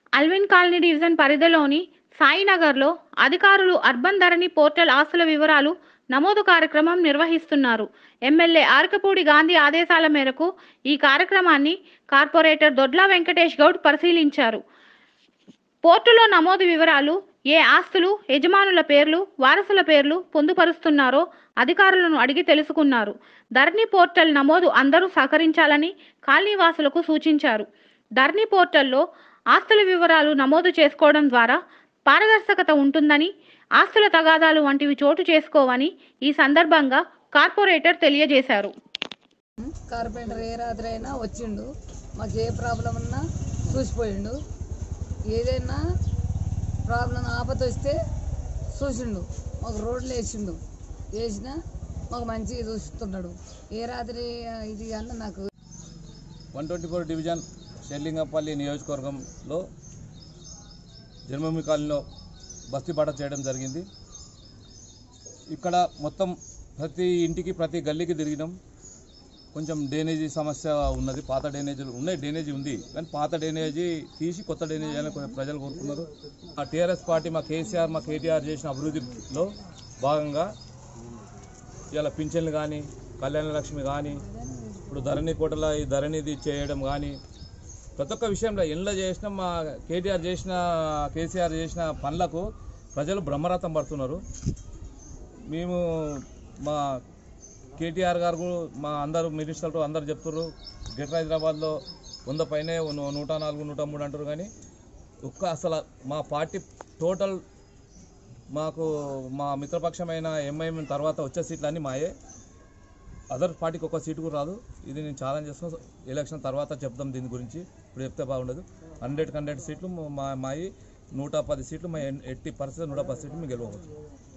Alvin colony division పరిధిలోని సాయినగర్లో అధికారులు urban ధరణి portal ఆస్తుల వివరాలు నమోదు కార్యక్రమం నిర్వహిస్తున్నారు ఎమ్మెల్యే ఆర్కపూడి గాంధీ ఆదేశాల మేరకు ఈ కార్యక్రమాన్ని కార్పొరేటర్ దొడ్ల వెంకటేష్ గౌడ్ పరిశీలించారు పోర్టులో నమోదు వివరాలు ఏ ఆస్తులు యజమానుల పేర్లు వారసుల పేర్లు పొందుపరుస్తున్నారో అధికారులను అడిగి తెలుసుకున్నారు ధరణి పోర్టల్ నమోదు అందరూ సహకరించాలని కాలనీవాసులకు సూచించారు ధరణి పోర్టల్లో ఆస్తుల వివరాలు నమోదు చేసుకోవడం ద్వారా పారదర్శకత ఉంటుందని ఆస్తుల తగాదాలు వంటివి చోటు చేసుకోవని ఈ సందర్భంగా కార్పొరేటర్ తెలియజేశారు కార్పెంటర్ ఏ రాత్రి అయినా వచ్చిండు మాకు ఏ ప్రాబ్లం ఉన్నా చూసిపోయిండు ఏదైనా ప్రాబ్లం ఆపత వస్తే చూసిండు మాకు రోడ్లు వేసిండు వేసినా మాకు మంచిగా చూస్తున్నాడు ఏ రాత్రి ఆ, ఇది అన్న నాకు one twenty four division Serilingampally నియోజకవర్గంలో జన్మభూమి కాలనీలో బస్తీపాట చేయడం జరిగింది ఇక్కడ మొత్తం ప్రతి ఇంటికి ప్రతి గల్లీకి తిరిగినాం కొంచెం డ్రైనేజీ సమస్య ఉన్నది పాత డ్రైనేజీలు ఉన్నాయి డ్రైనేజీ ఉంది కానీ పాత డ్రైనేజీ తీసి కొత్త డ్రైనేజీ అని కొంచెం ప్రజలు కోరుకున్నారు ఆ టీఆర్ఎస్ పార్టీ మా కేసీఆర్ మా కేటీఆర్ చేసిన అభివృద్ధిలో భాగంగా ఇలా పింఛన్లు కానీ కళ్యాణ లక్ష్మి కానీ ఇప్పుడు ధరణి కోటల ఈ ధరణిది చేయడం కానీ ప్రతి ఒక్క విషయంలో ఎండ్లో చేసిన మా కేటీఆర్ చేసిన కేసీఆర్ చేసిన పనులకు ప్రజలు బ్రహ్మరథం పడుతున్నారు మేము మా కేటీఆర్ గారు కూడా మా అందరు మినిస్టర్లు అందరు చెప్తున్నారు గ్రేటర్ హైదరాబాద్లో వంద పైనే నూ- నూట నాలుగు నూట మూడు అంటారు కానీ ఒక్క అసలు మా పార్టీ టోటల్ మాకు మా మిత్రపక్షమైన ఎంఐఎం తర్వాత వచ్చే సీట్లు అన్నీ మాయే అదర్ పార్టీకి ఒక సీటు కూడా రాదు ఇది నేను ఛాలెంజ్ చేస్తున్నా ఎలక్షన్ తర్వాత చెప్దాం దీని గురించి ఇప్పుడు చెప్తే బాగుండదు హండ్రెడ్కి హండ్రెడ్ సీట్లు మా మాయి నూట పది సీట్లు మా ఎట్టి పరిస్థితి నూట పది సీట్లు మేము గెలవచ్చు